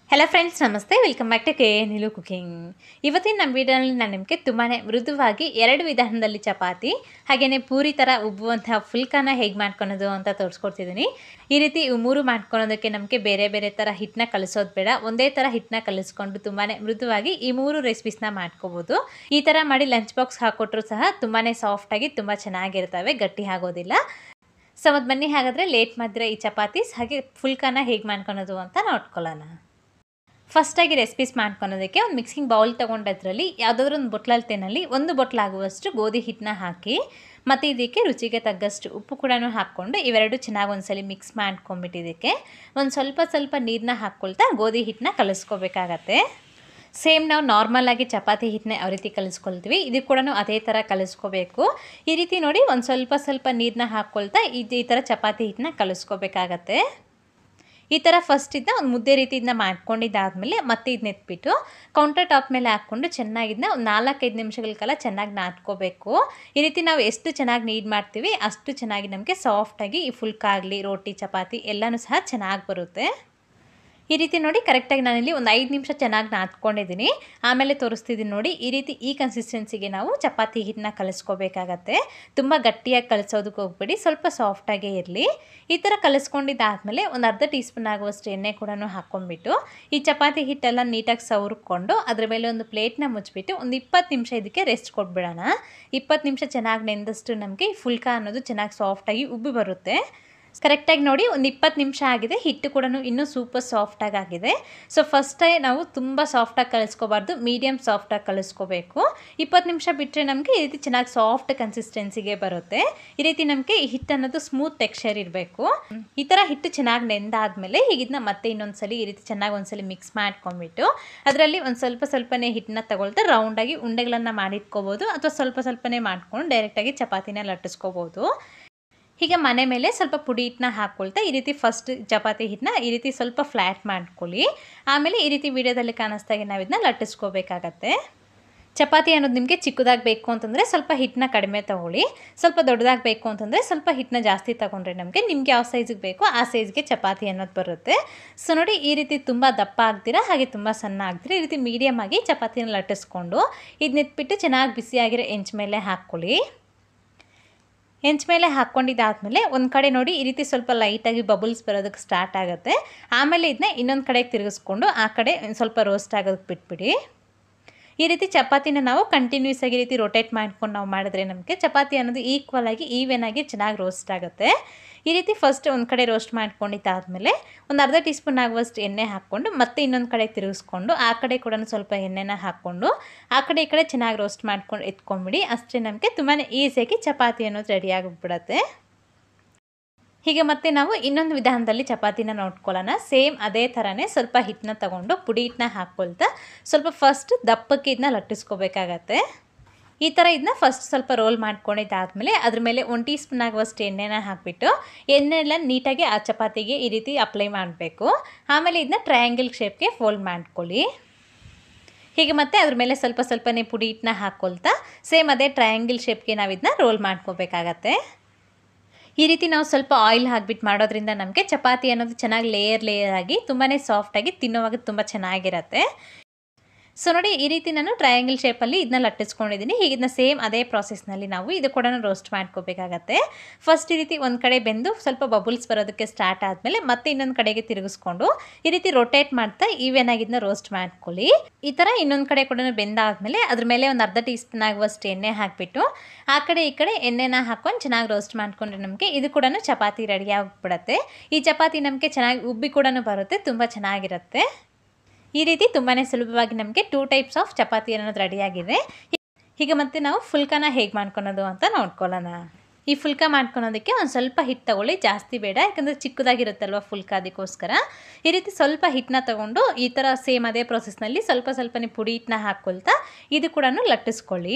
hello friends ನಮಸ್ತೆ welcome back to K ನಿಲು cooking ಇವತ್ತಿನ ನಮ್ಮ ವಿಡಿಯೋನಲ್ಲಿ ನಾನು ನಿಮಗೆ ತುಂಬಾ ಮೃದುವಾಗಿ ಎರಡು ವಿಧಾನದಲ್ಲಿ ಚಪಾತಿ ಹಾಗೆಯೇ ಪೂರಿ ಥರ ಉಬ್ಬುವಂತಹ ಫುಲ್ಕಾನ ಹೇಗೆ ಮಾಡ್ಕೊಳೋದು ಅಂತ ತೋರಿಸ್ಕೊಡ್ತಿದ್ದೀನಿ ಈ ರೀತಿ ಇವು ಮೂರು ಮಾಡ್ಕೊಳೋದಕ್ಕೆ ನಮಗೆ ಬೇರೆ ಬೇರೆ ಥರ ಹಿಟ್ಟನ್ನ ಕಲಿಸೋದು ಬೇಡ ಒಂದೇ ಥರ ಹಿಟ್ಟನ್ನ ಕಲಿಸ್ಕೊಂಡು ತುಂಬಾ ಮೃದುವಾಗಿ ಈ ಮೂರು ರೆಸಿಪೀಸ್ನ ಮಾಡ್ಕೋಬೋದು ಈ ಥರ ಮಾಡಿ ಲಂಚ್ ಬಾಕ್ಸ್ ಹಾಕ್ಕೊಟ್ರು ಸಹ ತುಂಬಾ ಸಾಫ್ಟಾಗಿ ತುಂಬ ಚೆನ್ನಾಗಿರ್ತವೆ ಗಟ್ಟಿ ಆಗೋದಿಲ್ಲ ಸೊ ಅದು ಬನ್ನಿ ಹಾಗಾದರೆ ಲೇಟ್ ಮಾಡಿದ್ರೆ ಈ ಚಪಾತೀಸ್ ಹಾಗೆ ಫುಲ್ಕಾನ ಹೇಗೆ ಮಾಡ್ಕೊಳೋದು ಅಂತ ನೋಡ್ಕೊಳ್ಳೋಣ ಫಸ್ಟಾಗಿ ರೆಸಿಪೀಸ್ ಮಾಡ್ಕೊಳೋದಕ್ಕೆ ಒಂದು ಮಿಕ್ಸಿಂಗ್ ಬೌಲ್ ತೊಗೊಂಡದ್ರಲ್ಲಿ ಯಾವುದಾದ್ರೂ ಒಂದು ಬೊಟ್ಲಲ್ತೇನಲ್ಲಿ ಒಂದು ಬೊಟ್ಲಾಗುವಷ್ಟು ಗೋಧಿ ಹಿಟ್ಟನ್ನ ಹಾಕಿ ಮತ್ತು ಇದಕ್ಕೆ ರುಚಿಗೆ ತగ్గಷ್ಟು ಉಪ್ಪು ಕೂಡ ಹಾಕ್ಕೊಂಡು ಇವೆರಡು ಚೆನ್ನಾಗಿ ಒಂದ್ಸಲಿ ಮಿಕ್ಸ್ ಮಾಡ್ಕೊಂಬಿಟ್ಟು ಇದಕ್ಕೆ ಒಂದು ಸ್ವಲ್ಪ ಸ್ವಲ್ಪ ನೀರನ್ನ ಹಾಕ್ಕೊಳ್ತಾ ಗೋಧಿ ಹಿಟ್ಟನ್ನ ಕಲಿಸ್ಕೋಬೇಕಾಗತ್ತೆ ಸೇಮ್ ನಾವು ನಾರ್ಮಲಾಗಿ ಚಪಾತಿ ಹಿಟ್ಟನ್ನ ಯಾವ ರೀತಿ ಕಲಿಸ್ಕೊಳ್ತೀವಿ ಇದು ಕೂಡ ಅದೇ ಥರ ಕಲಿಸ್ಕೋಬೇಕು ಈ ರೀತಿ ನೋಡಿ ಒಂದು ಸ್ವಲ್ಪ ಸ್ವಲ್ಪ ನೀರನ್ನ ಹಾಕ್ಕೊಳ್ತಾ ಇದು ಈ ಥರ ಚಪಾತಿ ಹಿಟ್ಟನ್ನ ಕಲಿಸ್ಕೋಬೇಕಾಗತ್ತೆ ಈ ಥರ ಫಸ್ಟ್ ಇದನ್ನ ಒಂದು ಮುದ್ದೆ ರೀತಿ ಇದನ್ನ ಮಾಡ್ಕೊಂಡಿದ್ದಾದಮೇಲೆ ಮತ್ತೆ ಇದನ್ನ ಎತ್ಬಿಟ್ಟು ಕೌಂಟರ್ ಟಾಪ್ ಮೇಲೆ ಹಾಕ್ಕೊಂಡು ಚೆನ್ನಾಗಿದ್ನ ಒಂದು ನಾಲ್ಕೈದು ನಿಮಿಷಗಳ ಕಾಲ ಚೆನ್ನಾಗಿ ನಾದ್ಕೋಬೇಕು ಈ ರೀತಿ ನಾವು ಎಷ್ಟು ಚೆನ್ನಾಗಿ ನೀಡ್ ಮಾಡ್ತೀವಿ ಅಷ್ಟು ಚೆನ್ನಾಗಿ ನಮಗೆ ಸಾಫ್ಟಾಗಿ ಈ ಫುಲ್ಕಾಗಲಿ ರೋಟಿ ಚಪಾತಿ ಎಲ್ಲನೂ ಸಹ ಚೆನ್ನಾಗಿ ಬರುತ್ತೆ ಈ ರೀತಿ ನೋಡಿ ಕರೆಕ್ಟಾಗಿ ನಾನಿಲ್ಲಿ ಒಂದು ಐದು ನಿಮಿಷ ಚೆನ್ನಾಗಿ ನಾದ್ಕೊಂಡಿದ್ದೀನಿ ಆಮೇಲೆ ತೋರಿಸ್ತಿದ್ದೀನಿ ನೋಡಿ ಈ ರೀತಿ ಈ ಕನ್ಸಿಸ್ಟೆನ್ಸಿಗೆ ನಾವು ಚಪಾತಿ ಹಿಟ್ಟನ್ನ ಕಲಿಸ್ಕೋಬೇಕಾಗತ್ತೆ ತುಂಬ ಗಟ್ಟಿಯಾಗಿ ಕಲಿಸೋದಕ್ಕೆ ಹೋಗ್ಬೇಡಿ ಸ್ವಲ್ಪ ಸಾಫ್ಟಾಗೇ ಇರಲಿ ಈ ಥರ ಕಲಿಸ್ಕೊಂಡಿದ್ದಾದಮೇಲೆ ಒಂದು ಅರ್ಧ ಟೀ ಸ್ಪೂನ್ ಆಗುವಷ್ಟು ಎಣ್ಣೆ ಕೂಡ ಹಾಕ್ಕೊಂಡ್ಬಿಟ್ಟು ಈ ಚಪಾತಿ ಹಿಟ್ಟೆಲ್ಲ ನೀಟಾಗಿ ಸವರ್ಕೊಂಡು ಅದ್ರ ಮೇಲೆ ಒಂದು ಪ್ಲೇಟ್ನ ಮುಚ್ಚಿಬಿಟ್ಟು ಒಂದು ಇಪ್ಪತ್ತು ನಿಮಿಷ ಇದಕ್ಕೆ ರೆಸ್ಟ್ ಕೊಟ್ಬಿಡೋಣ ಇಪ್ಪತ್ತು ನಿಮಿಷ ಚೆನ್ನಾಗಿ ನೆಂದಷ್ಟು ನಮಗೆ ಈ ಫುಲ್ಕಾ ಅನ್ನೋದು ಚೆನ್ನಾಗಿ ಸಾಫ್ಟಾಗಿ ಉಬ್ಬಿ ಬರುತ್ತೆ ಕರೆಕ್ಟಾಗಿ ನೋಡಿ ಒಂದು ಇಪ್ಪತ್ತು ನಿಮಿಷ ಆಗಿದೆ ಹಿಟ್ಟು ಕೂಡ ಇನ್ನೂ ಸೂಪರ್ ಸಾಫ್ಟಾಗಿ ಆಗಿದೆ ಸೊ ಫಸ್ಟೇ ನಾವು ತುಂಬ ಸಾಫ್ಟಾಗಿ ಕಲಿಸ್ಕೋಬಾರ್ದು ಮೀಡಿಯಮ್ ಸಾಫ್ಟಾಗಿ ಕಲಿಸ್ಕೋಬೇಕು ಇಪ್ಪತ್ತು ನಿಮಿಷ ಬಿಟ್ಟರೆ ನಮಗೆ ಈ ರೀತಿ ಚೆನ್ನಾಗಿ ಸಾಫ್ಟ್ ಕನ್ಸಿಸ್ಟೆನ್ಸಿಗೆ ಬರುತ್ತೆ ಈ ರೀತಿ ನಮಗೆ ಈ ಹಿಟ್ಟು ಅನ್ನೋದು ಸ್ಮೂತ್ ಟೆಕ್ಸ್ಚರ್ ಇರಬೇಕು ಈ ಥರ ಹಿಟ್ಟು ಚೆನ್ನಾಗಿ ನೆಂದಾದ್ಮೇಲೆ ಈಗ ಇದನ್ನ ಮತ್ತೆ ಇನ್ನೊಂದ್ಸಲಿ ಈ ರೀತಿ ಚೆನ್ನಾಗಿ ಒಂದ್ಸಲಿ ಮಿಕ್ಸ್ ಮಾಡ್ಕೊಂಡ್ಬಿಟ್ಟು ಅದರಲ್ಲಿ ಒಂದು ಸ್ವಲ್ಪ ಸ್ವಲ್ಪನೇ ಹಿಟ್ಟನ್ನ ತಗೊಳ್ತಾ ರೌಂಡಾಗಿ ಉಂಡೆಗಳನ್ನು ಮಾಡಿಟ್ಕೋಬೋದು ಅಥವಾ ಸ್ವಲ್ಪ ಸ್ವಲ್ಪನೇ ಮಾಡ್ಕೊಂಡು ಡೈರೆಕ್ಟಾಗಿ ಚಪಾತಿನ ಲಟ್ಟಿಸ್ಕೋಬೋದು ಹೀಗೆ ಮನೆ ಮೇಲೆ ಸ್ವಲ್ಪ ಪುಡಿ ಹಿಟ್ಟನ್ನ ಹಾಕ್ಕೊಳ್ತಾ ಈ ರೀತಿ ಫಸ್ಟ್ ಚಪಾತಿ ಹಿಟ್ಟನ್ನ ಈ ರೀತಿ ಸ್ವಲ್ಪ ಫ್ಲ್ಯಾಟ್ ಮಾಡ್ಕೊಳ್ಳಿ ಆಮೇಲೆ ಈ ರೀತಿ ವಿಡಿಯೋದಲ್ಲಿ ಕಾಣಿಸ್ದಾಗೆ ನಾವು ಇದನ್ನ ಲಟ್ಟಿಸ್ಕೋಬೇಕಾಗತ್ತೆ ಚಪಾತಿ ಅನ್ನೋದು ನಿಮಗೆ ಚಿಕ್ಕದಾಗಿ ಬೇಕು ಅಂತಂದರೆ ಸ್ವಲ್ಪ ಹಿಟ್ಟನ್ನ ಕಡಿಮೆ ತೊಗೊಳ್ಳಿ ಸ್ವಲ್ಪ ದೊಡ್ಡದಾಗಿ ಬೇಕು ಅಂತಂದರೆ ಸ್ವಲ್ಪ ಹಿಟ್ಟನ್ನ ಜಾಸ್ತಿ ತೊಗೊಂಡ್ರೆ ನಮಗೆ ನಿಮ್ಗೆ ಯಾವ ಸೈಜಿಗೆ ಬೇಕೋ ಆ ಸೈಜ್ಗೆ ಚಪಾತಿ ಅನ್ನೋದು ಬರುತ್ತೆ ಸೊ ನೋಡಿ ಈ ರೀತಿ ತುಂಬ ದಪ್ಪ ಆಗ್ತೀರಾ ಹಾಗೆ ತುಂಬ ಸಣ್ಣ ಆಗ್ತೀರಾ ಈ ರೀತಿ ಮೀಡಿಯಮ್ ಆಗಿ ಚಪಾತಿನ ಲಟ್ಟಿಸ್ಕೊಂಡು ಇದನ್ನಿಟ್ಬಿಟ್ಟು ಚೆನ್ನಾಗಿ ಬಿಸಿಯಾಗಿರೋ ಹೆಂಚ್ ಮೇಲೆ ಹಾಕ್ಕೊಳ್ಳಿ ಹೆಂಚ್ ಮೇಲೆ ಹಾಕ್ಕೊಂಡಿದ್ದಾದಮೇಲೆ ಒಂದು ಕಡೆ ನೋಡಿ ಈ ರೀತಿ ಸ್ವಲ್ಪ ಲೈಟಾಗಿ ಬಬಲ್ಸ್ ಬರೋದಕ್ಕೆ ಸ್ಟಾರ್ಟ್ ಆಗುತ್ತೆ ಆಮೇಲೆ ಇದನ್ನ ಇನ್ನೊಂದು ಕಡೆಗೆ ತಿರುಗಿಸ್ಕೊಂಡು ಆ ಕಡೆ ಸ್ವಲ್ಪ ರೋಸ್ಟ್ ಆಗೋದಕ್ಕೆ ಬಿಟ್ಬಿಡಿ ಈ ರೀತಿ ಚಪಾತಿನ ನಾವು ಕಂಟಿನ್ಯೂಸ್ ಆಗಿ ರೀತಿ ರೊಟೇಟ್ ಮಾಡ್ಕೊಂಡು ನಾವು ಮಾಡಿದ್ರೆ ನಮಗೆ ಚಪಾತಿ ಅನ್ನೋದು ಈಕ್ವಲ್ ಆಗಿ ಈವನ್ ಆಗಿ ಚೆನ್ನಾಗಿ ರೋಸ್ಟ್ ಆಗುತ್ತೆ ಈ ರೀತಿ ಫಸ್ಟ್ ಒಂದು ಕಡೆ ರೋಸ್ಟ್ ಮಾಡ್ಕೊಂಡಿದ್ದಾದಮೇಲೆ ಒಂದು ಅರ್ಧ ಟೀ ಸ್ಪೂನ್ ಆಗುವಷ್ಟು ಎಣ್ಣೆ ಹಾಕ್ಕೊಂಡು ಮತ್ತೆ ಇನ್ನೊಂದು ಕಡೆ ತಿರುಗಿಸ್ಕೊಂಡು ಆ ಕಡೆ ಕೂಡ ಸ್ವಲ್ಪ ಎಣ್ಣೆನ ಹಾಕ್ಕೊಂಡು ಆ ಕಡೆ ಈ ಕಡೆ ಚೆನ್ನಾಗಿ ರೋಸ್ಟ್ ಮಾಡ್ಕೊಂಡು ಎತ್ಕೊಂಡ್ಬಿಡಿ ಅಷ್ಟೇ ನಮಗೆ ತುಂಬಾ ಈಸಿಯಾಗಿ ಚಪಾತಿ ಅನ್ನೋದು ರೆಡಿ ಆಗಿಬಿಡುತ್ತೆ ಹೀಗೆ ಮತ್ತೆ ನಾವು ಇನ್ನೊಂದು ವಿಧಾನದಲ್ಲಿ ಚಪಾತಿನ ನೋಡ್ಕೊಳ್ಳೋಣ ಸೇಮ್ ಅದೇ ಥರನೇ ಸ್ವಲ್ಪ ಹಿಟ್ಟನ್ನ ತಗೊಂಡು ಪುಡಿ ಹಿಟ್ಟನ್ನ ಹಾಕ್ಕೊಳ್ತಾ ಸ್ವಲ್ಪ ಫಸ್ಟ್ ದಪ್ಪಕ್ಕೆ ಇದನ್ನ ಲಟ್ಟಿಸ್ಕೋಬೇಕಾಗತ್ತೆ ಈ ಥರ ಇದನ್ನ ಫಸ್ಟ್ ಸ್ವಲ್ಪ ರೋಲ್ ಮಾಡ್ಕೊಂಡಿದ್ದಾದಮೇಲೆ ಅದ್ರ ಮೇಲೆ ಒಂದು ಟೀ ಸ್ಪೂನ್ ಆಗುವಷ್ಟು ಎಣ್ಣೆನ ಹಾಕಿಬಿಟ್ಟು ಎಣ್ಣೆಲ್ಲ ನೀಟಾಗಿ ಆ ಚಪಾತಿಗೆ ಈ ರೀತಿ ಅಪ್ಲೈ ಮಾಡಬೇಕು ಆಮೇಲೆ ಇದನ್ನ ಟ್ರಯಾಂಗಲ್ ಶೇಪ್ಗೆ ಫೋಲ್ಡ್ ಮಾಡ್ಕೊಳ್ಳಿ ಹೀಗೆ ಮತ್ತೆ ಅದ್ರ ಮೇಲೆ ಸ್ವಲ್ಪ ಸ್ವಲ್ಪನೇ ಪುಡಿ ಹಿಟ್ಟನ್ನ ಹಾಕ್ಕೊಳ್ತಾ ಸೇಮ್ ಅದೇ ಟ್ರಯಾಂಗಲ್ ಶೇಪ್ಗೆ ನಾವು ಇದನ್ನ ರೋಲ್ ಮಾಡ್ಕೋಬೇಕಾಗತ್ತೆ ಈ ರೀತಿ ನಾವು ಸ್ವಲ್ಪ ಆಯಿಲ್ ಹಾಕ್ಬಿಟ್ಟು ಮಾಡೋದ್ರಿಂದ ನಮಗೆ ಚಪಾತಿ ಅನ್ನೋದು ಚೆನ್ನಾಗಿ ಲೇಯರ್ ಲೇಯರ್ ಆಗಿ ತುಂಬಾ ಸಾಫ್ಟಾಗಿ ತಿನ್ನೋವಾಗ ತುಂಬ ಚೆನ್ನಾಗಿರುತ್ತೆ ಸೊ ನೋಡಿ ಈ ರೀತಿ ನಾನು ಟ್ರಯಾಂಗಲ್ ಶೇಪಲ್ಲಿ ಇದನ್ನ ಲಟ್ಟಿಸ್ಕೊಂಡಿದ್ದೀನಿ ಹೀಗೆ ಇದನ್ನ ಸೇಮ್ ಅದೇ ಪ್ರಾಸೆಸ್ನಲ್ಲಿ ನಾವು ಇದು ಕೂಡ ರೋಸ್ಟ್ ಮಾಡ್ಕೋಬೇಕಾಗತ್ತೆ ಫಸ್ಟ್ ಈ ರೀತಿ ಒಂದು ಕಡೆ ಬೆಂದು ಸ್ವಲ್ಪ ಬಬಲ್ಸ್ ಬರೋದಕ್ಕೆ ಸ್ಟಾರ್ಟ್ ಆದಮೇಲೆ ಮತ್ತೆ ಇನ್ನೊಂದು ಕಡೆಗೆ ತಿರುಗಿಸ್ಕೊಂಡು ಈ ರೀತಿ ರೊಟೇಟ್ ಮಾಡ್ತಾ ಈವನ್ ಆಗಿ ಇದನ್ನ ರೋಸ್ಟ್ ಮಾಡ್ಕೊಳ್ಳಿ ಈ ಥರ ಇನ್ನೊಂದು ಕಡೆ ಕೂಡ ಬೆಂದಾದ್ಮೇಲೆ ಅದ್ರ ಮೇಲೆ ಒಂದು ಅರ್ಧ ಟೀ ಸ್ಪೂನ್ ಆಗುವಷ್ಟು ಎಣ್ಣೆ ಹಾಕಿಬಿಟ್ಟು ಆ ಕಡೆ ಈ ಕಡೆ ಎಣ್ಣೆನ ಹಾಕ್ಕೊಂಡು ಚೆನ್ನಾಗಿ ರೋಸ್ಟ್ ಮಾಡ್ಕೊಂಡ್ರೆ ನಮಗೆ ಇದು ಕೂಡ ಚಪಾತಿ ರೆಡಿ ಆಗಿಬಿಡುತ್ತೆ ಈ ಚಪಾತಿ ನಮಗೆ ಚೆನ್ನಾಗಿ ಉಬ್ಬಿ ಕೂಡ ಬರುತ್ತೆ ತುಂಬ ಚೆನ್ನಾಗಿರುತ್ತೆ ಈ ರೀತಿ ತುಂಬಾ ಸುಲಭವಾಗಿ ನಮಗೆ ಟೂ ಟೈಪ್ಸ್ ಆಫ್ ಚಪಾತಿ ಅನ್ನೋದು ರೆಡಿಯಾಗಿದೆ ಹೀಗೆ ಮತ್ತೆ ನಾವು ಫುಲ್ಕಾನ ಹೇಗೆ ಮಾಡ್ಕೊಳೋದು ಅಂತ ನೋಡ್ಕೊಳ್ಳೋಣ ಈ ಫುಲ್ಕ ಮಾಡ್ಕೊಳೋದಕ್ಕೆ ಒಂದು ಸ್ವಲ್ಪ ಹಿಟ್ಟು ತಗೊಳ್ಳಿ ಜಾಸ್ತಿ ಬೇಡ ಯಾಕಂದರೆ ಚಿಕ್ಕದಾಗಿರುತ್ತಲ್ವ ಫುಲ್ಕ ಅದಕ್ಕೋಸ್ಕರ ಈ ರೀತಿ ಸ್ವಲ್ಪ ಹಿಟ್ಟನ್ನ ತಗೊಂಡು ಈ ಥರ ಸೇಮ್ ಅದೇ ಪ್ರೊಸೆಸ್ನಲ್ಲಿ ಸ್ವಲ್ಪ ಸ್ವಲ್ಪನೇ ಪುಡಿ ಹಿಟ್ಟನ್ನ ಹಾಕ್ಕೊಳ್ತಾ ಇದು ಕೂಡ ಲಟ್ಟಿಸ್ಕೊಳ್ಳಿ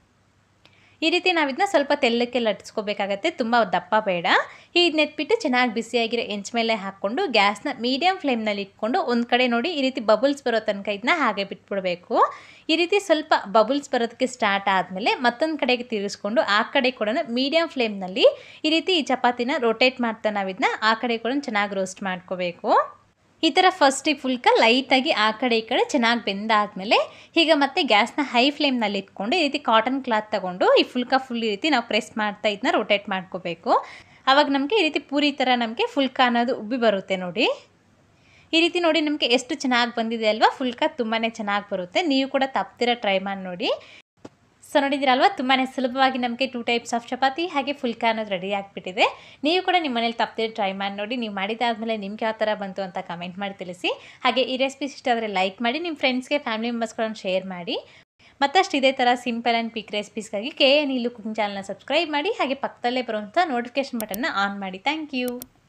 ಈ ರೀತಿ ನಾವು ಇದನ್ನ ಸ್ವಲ್ಪ ತೆಲ್ಲಕ್ಕೆ ಲಟ್ಟಿಸ್ಕೋಬೇಕಾಗತ್ತೆ ತುಂಬ ದಪ್ಪ ಬೇಡ ಇದನ್ನ ಎತ್ಬಿಟ್ಟು ಚೆನ್ನಾಗಿ ಬಿಸಿಯಾಗಿರೋ ಹೆಂಚ್ ಮೇಲೆ ಹಾಕ್ಕೊಂಡು ಗ್ಯಾಸ್ನ ಮೀಡಿಯಮ್ ಫ್ಲೇಮ್ನಲ್ಲಿ ಇಟ್ಕೊಂಡು ಒಂದು ಕಡೆ ನೋಡಿ ಈ ರೀತಿ ಬಬಲ್ಸ್ ಬರೋ ತನಕ ಇದನ್ನ ಹಾಗೆ ಬಿಟ್ಬಿಡಬೇಕು ಈ ರೀತಿ ಸ್ವಲ್ಪ ಬಬಲ್ಸ್ ಬರೋದಕ್ಕೆ ಸ್ಟಾರ್ಟ್ ಆದಮೇಲೆ ಮತ್ತೊಂದು ಕಡೆಗೆ ತಿರುಗಿಸ್ಕೊಂಡು ಆ ಕಡೆ ಕೂಡ ಮೀಡಿಯಮ್ ಫ್ಲೇಮ್ನಲ್ಲಿ ಈ ರೀತಿ ಈ ಚಪಾತಿನ ರೊಟೇಟ್ ಮಾಡ್ತಾ ನಾವು ಇದನ್ನ ಆ ಕಡೆ ಕೂಡ ಚೆನ್ನಾಗಿ ರೋಸ್ಟ್ ಮಾಡ್ಕೋಬೇಕು ಈ ಥರ ಫಸ್ಟಿಗೆ ಫುಲ್ಕ ಲೈಟಾಗಿ ಆ ಕಡೆ ಈ ಕಡೆ ಚೆನ್ನಾಗಿ ಬೆಂದಾದಮೇಲೆ ಈಗ ಮತ್ತೆ ಗ್ಯಾಸ್ನ ಹೈ ಫ್ಲೇಮ್ನಲ್ಲಿ ಇಟ್ಕೊಂಡು ಈ ರೀತಿ ಕಾಟನ್ ಕ್ಲಾತ್ ತಗೊಂಡು ಈ ಫುಲ್ಕ ಫುಲ್ ಈ ರೀತಿ ನಾವು ಪ್ರೆಸ್ ಮಾಡ್ತಾ ಇದನ್ನ ರೊಟೇಟ್ ಮಾಡ್ಕೋಬೇಕು ಆವಾಗ ನಮಗೆ ಈ ರೀತಿ ಪೂರಿ ಥರ ನಮಗೆ ಫುಲ್ಕ ಅನ್ನೋದು ಉಬ್ಬಿ ಬರುತ್ತೆ ನೋಡಿ ಈ ರೀತಿ ನೋಡಿ ನಮಗೆ ಎಷ್ಟು ಚೆನ್ನಾಗಿ ಬಂದಿದೆ ಅಲ್ವಾ ಫುಲ್ಕ ತುಂಬಾ ಚೆನ್ನಾಗಿ ಬರುತ್ತೆ ನೀವು ಕೂಡ ತಪ್ತಿರ ಟ್ರೈ ಮಾಡಿ ನೋಡಿ ಸೊ ನೋಡಿದ್ದೀರಲ್ವ ತುಂಬಾ ಸುಲಭವಾಗಿ ನಮಗೆ ಟೂ ಟೈಪ್ಸ್ ಆಫ್ ಚಪಾತಿ ಹಾಗೆ ಫುಲ್ಕ ಅನ್ನೋದು ರೆಡಿ ಆಗಿಬಿಟ್ಟಿದೆ ನೀವು ಕೂಡ ನಿಮ್ಮ ಮನೇಲಿ ತಪ್ಪದೆ ಟ್ರೈ ಮಾಡಿ ನೋಡಿ ನೀವು ಮಾಡಿದಾದ್ಮೇಲೆ ನಿಮ್ಗೆ ಯಾವ ಥರ ಬಂತು ಅಂತ ಕಮೆಂಟ್ ಮಾಡಿ ತಿಳಿಸಿ ಹಾಗೆ ಈ ರೆಸಿಪೀಸ್ ಇಷ್ಟ ಆದರೆ ಲೈಕ್ ಮಾಡಿ ನಿಮ್ಮ ಫ್ರೆಂಡ್ಸ್ಗೆ ಫ್ಯಾಮಿಲಿ ಮೆಂಬರ್ಸ್ಗಳನ್ನು ಶೇರ್ ಮಾಡಿ ಮತ್ತಷ್ಟು ಇದೇ ಥರ ಸಿಂಪಲ್ ಆ್ಯಂಡ್ ಪಿಕ್ ರೆಸಿಪೀಸ್ಗಾಗಿ ಕೆ ಎನ್ ಇಲ್ಲು ಕುಕಿಂಗ್ ಚಾನಲ್ನ ಸಬ್ಸ್ಕ್ರೈಬ್ ಮಾಡಿ ಹಾಗೆ ಪಕ್ಕದಲ್ಲೇ ಬರುವಂಥ ನೋಟಿಫಿಕೇಶನ್ ಬಟನ್ನ ಆನ್ ಮಾಡಿ ಥ್ಯಾಂಕ್ ಯು